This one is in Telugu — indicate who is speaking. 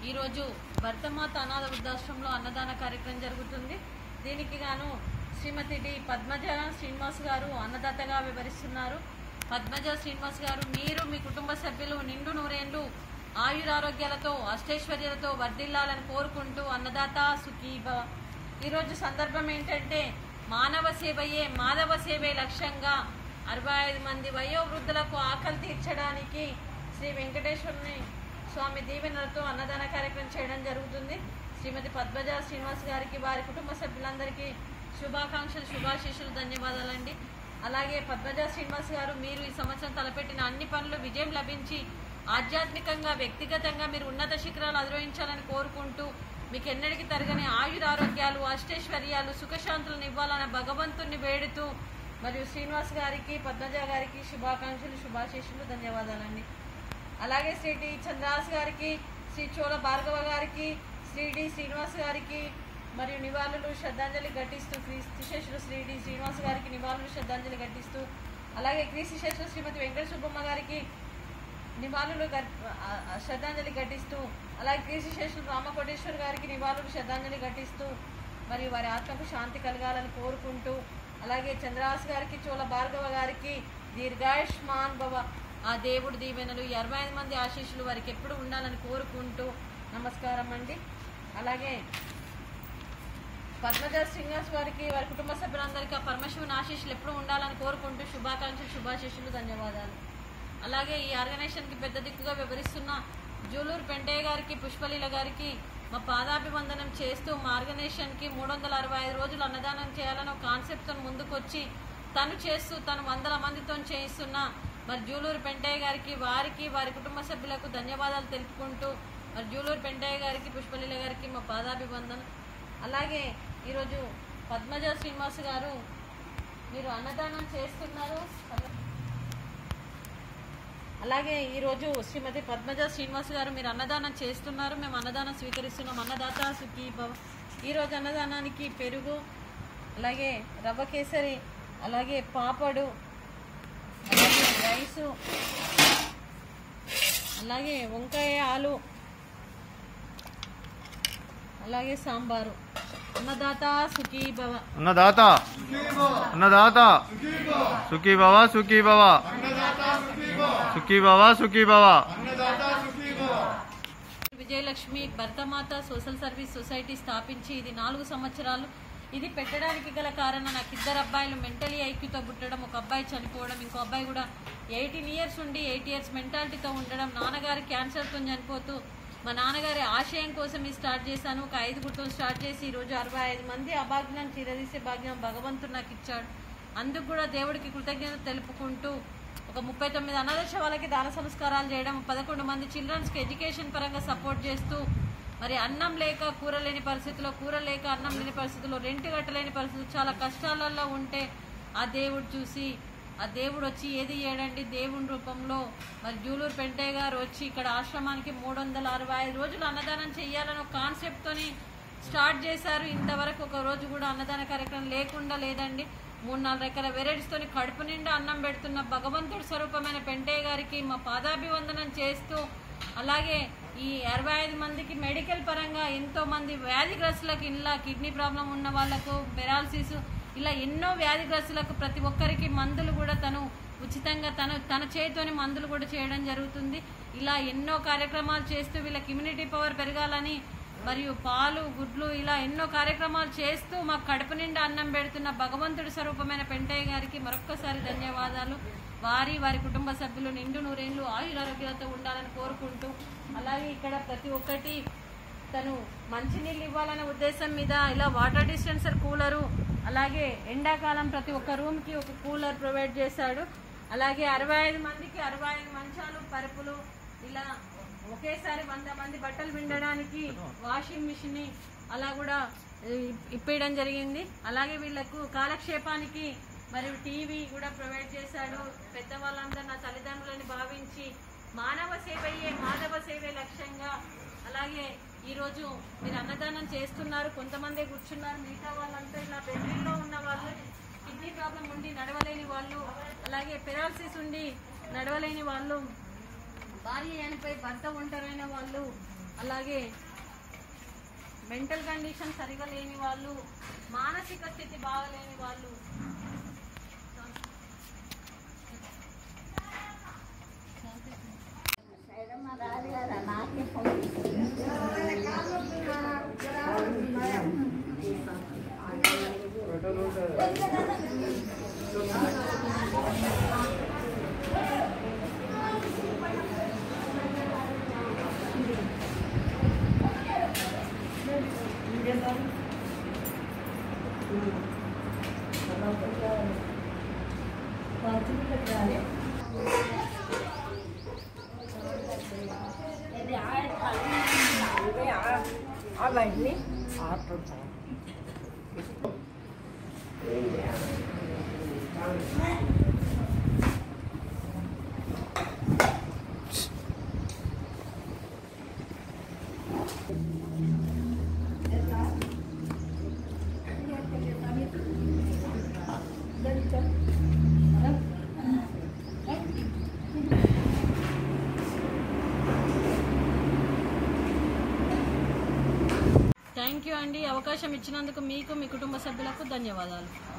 Speaker 1: ఈరోజు భర్తమాత అనాథ వృద్ధాశ్రమంలో అన్నదాన కార్యక్రమం జరుగుతుంది దీనికి గాను శ్రీమతి డి పద్మజ శ్రీనివాస్ గారు అన్నదాతగా వివరిస్తున్నారు పద్మజ శ్రీనివాస్ గారు మీరు మీ కుటుంబ సభ్యులు నిండు నూరేండ్లు ఆయురారోగ్యాలతో అష్టైశ్వర్యాలతో వర్ధిల్లాలని కోరుకుంటూ అన్నదాత సుఖీ భవ ఈరోజు సందర్భం ఏంటంటే మానవ సేవయే మాధవ సేవే లక్ష్యంగా అరవై ఐదు మంది వయోవృద్ధులకు ఆకలి తీర్చడానికి శ్రీ వెంకటేశ్వరుని స్వామి దీవెనలతో అన్నదాన కార్యక్రమం చేయడం జరుగుతుంది శ్రీమతి పద్మజ శ్రీనివాస్ గారికి వారి కుటుంబ సభ్యులందరికీ శుభాకాంక్షలు శుభాశీస్సులు ధన్యవాదాలండి అలాగే పద్మజ శ్రీనివాస్ గారు మీరు ఈ సంవత్సరం తలపెట్టిన అన్ని పనులు విజయం లభించి ఆధ్యాత్మికంగా వ్యక్తిగతంగా మీరు ఉన్నత శిఖరాలు అధిరోహించాలని కోరుకుంటూ మీకు ఎన్నటికి తరగని ఆయురారోగ్యాలు అష్టైశ్వర్యాలు సుఖశాంతులను ఇవ్వాలన్న భగవంతుని వేడుతూ మరియు శ్రీనివాస్ గారికి పద్మజ గారికి శుభాకాంక్షలు శుభాశీస్సులు ధన్యవాదాలండి అలాగే శ్రీ డి చంద్రాస్ గారికి శ్రీ చోళ భార్గవ గారికి శ్రీ డి శ్రీనివాస్ గారికి మరియు నివాళులు శ్రద్ధాంజలి ఘటిస్తూ క్రీస్తుశేషులు శ్రీ డి శ్రీనివాస్ గారికి నివాళులు శ్రద్ధాంజలి ఘటిస్తూ అలాగే క్రీస్తుశేషులు శ్రీమతి వెంకట సుబ్బమ్మ గారికి నివాళులు గర్- ఆ, ఆ, శ్రద్ధాంజలి ఘటిస్తూ అలాగే క్రీస్తుశేషులు రామకోటేశ్వర్ గారికి నివాళులు శ్రద్ధాంజలి ఘటిస్తూ మరియు వారి ఆత్మకు శాంతి కలగాలని కోరుకుంటూ అలాగే చంద్రాస్ గారికి చోళ భార్గవ గారికి దీర్ఘాయుష్మాన్ భవ ఆ దేవుడి దీవెనలు ఈ అరవై ఐదు మంది ఆశీస్సులు వారికి ఎప్పుడు ఉండాలని కోరుకుంటూ నమస్కారం అండి అలాగే పద్మజ శ్రీనివాస్ వారికి వారి కుటుంబ సభ్యులందరికీ ఆ పరమశివుని ఆశీస్సులు ఎప్పుడు ఉండాలని కోరుకుంటూ శుభాకాంక్షలు శుభాశీస్సులు ధన్యవాదాలు అలాగే ఈ ఆర్గనైజేషన్కి పెద్ద దిక్కుగా వివరిస్తున్న జూలూరు పెంటయ్య గారికి పుష్పలీల గారికి మా పాదాభివందనం చేస్తూ మా ఆర్గనైజేషన్కి మూడు వందల అరవై ఐదు రోజులు అన్నదానం చేయాలని ఒక కాన్సెప్ట్తో ముందుకొచ్చి తను చేస్తూ తను వందల మందితో చేయిస్తున్న మరి జూలూరు పెంటయ్య గారికి వారికి వారి కుటుంబ సభ్యులకు ధన్యవాదాలు తెలుపుకుంటూ మరి జూలూరు పెంటయ్య గారికి పుష్పలీల గారికి మా పాదాభివందనం అలాగే ఈరోజు పద్మజ శ్రీనివాస్ గారు మీరు అన్నదానం చేస్తున్నారు అలాగే ఈరోజు శ్రీమతి పద్మజ శ్రీనివాస్ గారు మీరు అన్నదానం చేస్తున్నారు మేము అన్నదానం స్వీకరిస్తున్నాం అన్నదాత సుఖీ భవ ఈరోజు అన్నదానానికి పెరుగు అలాగే రవ్వ కేసరి అలాగే పాపడు అలాగే రైసు అలాగే వంకాయ ఆలు అలాగే సాంబారు అన్నదాత సుఖీ భవ
Speaker 2: అన్నదాత అన్నదాత సుఖీ భవ సుఖీ భవ సుఖీ భవ సుఖీ భవ
Speaker 1: విజయలక్ష్మి భర్తమాత సోషల్ సర్వీస్ సొసైటీ స్థాపించి ఇది నాలుగు సంవత్సరాలు ఇది పెట్టడానికి గల కారణం నాకు ఇద్దరు అబ్బాయిలు మెంటలీ ఐక్యూతో పుట్టడం ఒక అబ్బాయి చనిపోవడం ఇంకో అబ్బాయి కూడా ఎయిటీన్ ఇయర్స్ ఉండి ఎయిట్ ఇయర్స్ మెంటాలిటీతో ఉండడం నాన్నగారు క్యాన్సర్తో చనిపోతూ మా నాన్నగారి ఆశయం కోసం ఇది స్టార్ట్ చేశాను ఒక ఐదుగురితో స్టార్ట్ చేసి ఈరోజు అరవై ఐదు మంది అభాగ్యం చీరదీసే భాగ్యం భగవంతుడు నాకు ఇచ్చాడు అందుకు కూడా దేవుడికి కృతజ్ఞత తెలుపుకుంటూ ఒక ముప్పై తొమ్మిది అనాథ వాళ్ళకి దాన సంస్కారాలు చేయడం పదకొండు మంది చిల్డ్రన్స్కి ఎడ్యుకేషన్ పరంగా సపోర్ట్ చేస్తూ మరి అన్నం లేక కూర లేని పరిస్థితుల్లో కూర లేక అన్నం లేని పరిస్థితుల్లో రెంట్ కట్టలేని పరిస్థితులు చాలా కష్టాలలో ఉంటే ఆ దేవుడు చూసి ఆ దేవుడు వచ్చి ఏది చేయడండి దేవుని రూపంలో మరి జూలూరు పెంటయ్య గారు వచ్చి ఇక్కడ ఆశ్రమానికి మూడు వందల అరవై ఐదు రోజులు అన్నదానం చేయాలని ఒక కాన్సెప్ట్తోని స్టార్ట్ చేశారు ఇంతవరకు ఒక రోజు కూడా అన్నదాన కార్యక్రమం లేకుండా లేదండి మూడు నాలుగు రకాల వెరైటీస్తోని కడుపు నిండా అన్నం పెడుతున్న భగవంతుడి స్వరూపమైన పెంటయ్య గారికి మా పాదాభివందనం చేస్తూ అలాగే ఈ అరవై ఐదు మందికి మెడికల్ పరంగా ఎంతో మంది వ్యాధిగ్రస్తులకు ఇలా కిడ్నీ ప్రాబ్లం ఉన్న వాళ్ళకు పెరాలసిస్ ఇలా ఎన్నో వ్యాధిగ్రస్తులకు ప్రతి ఒక్కరికి మందులు కూడా తను ఉచితంగా తను తన చేతితోని మందులు కూడా చేయడం జరుగుతుంది ఇలా ఎన్నో కార్యక్రమాలు చేస్తూ వీళ్ళకి ఇమ్యూనిటీ పవర్ పెరగాలని మరియు పాలు గుడ్లు ఇలా ఎన్నో కార్యక్రమాలు చేస్తూ మాకు కడుపు నిండా అన్నం పెడుతున్న భగవంతుడి స్వరూపమైన పెంటయ్య గారికి మరొక్కసారి ధన్యవాదాలు వారి వారి కుటుంబ సభ్యులు నిండు నూరేళ్లు ఆయురారోగ్యాలతో ఉండాలని కోరుకుంటూ అలాగే ఇక్కడ ప్రతి ఒక్కటి తను మంచినీళ్ళు ఇవ్వాలనే ఉద్దేశం మీద ఇలా వాటర్ డిస్టెన్సర్ కూలరు అలాగే ఎండాకాలం ప్రతి ఒక్క రూమ్కి ఒక కూలర్ ప్రొవైడ్ చేశాడు అలాగే అరవై ఐదు మందికి అరవై ఐదు మంచాలు పరుపులు ఇలా ఒకేసారి వంద మంది బట్టలు పిండడానికి వాషింగ్ మిషన్ అలా కూడా ఇ- ఇప్పించడం జరిగింది అలాగే వీళ్ళకు కాలక్షేపానికి మరియు టీవీ కూడా ప్రొవైడ్ చేశాడు పెద్దవాళ్ళందరూ నా తల్లిదండ్రులని భావించి మానవ సేవయే మాధవ సేవే లక్ష్యంగా అలాగే ఈరోజు మీరు అన్నదానం చేస్తున్నారు కొంతమంది కూర్చున్నారు మిగతా వాళ్ళంతా ఇలా బెడ్రూమ్లో ఉన్న వాళ్ళు కిడ్నీ ప్రాబ్లం ఉండి నడవలేని వాళ్ళు అలాగే పెరాలసిస్ ఉండి నడవలేని వాళ్ళు భార్య చనిపోయి భర్త ఒంటరైన వాళ్ళు అలాగే మెంటల్ కండిషన్ సరిగా లేని వాళ్ళు మానసిక స్థితి బాగలేని వాళ్ళు
Speaker 3: అవన్నీ ఆడుతుంటారు
Speaker 1: థ్యాంక్ యూ అండి అవకాశం ఇచ్చినందుకు మీకు మీ కుటుంబ సభ్యులకు ధన్యవాదాలు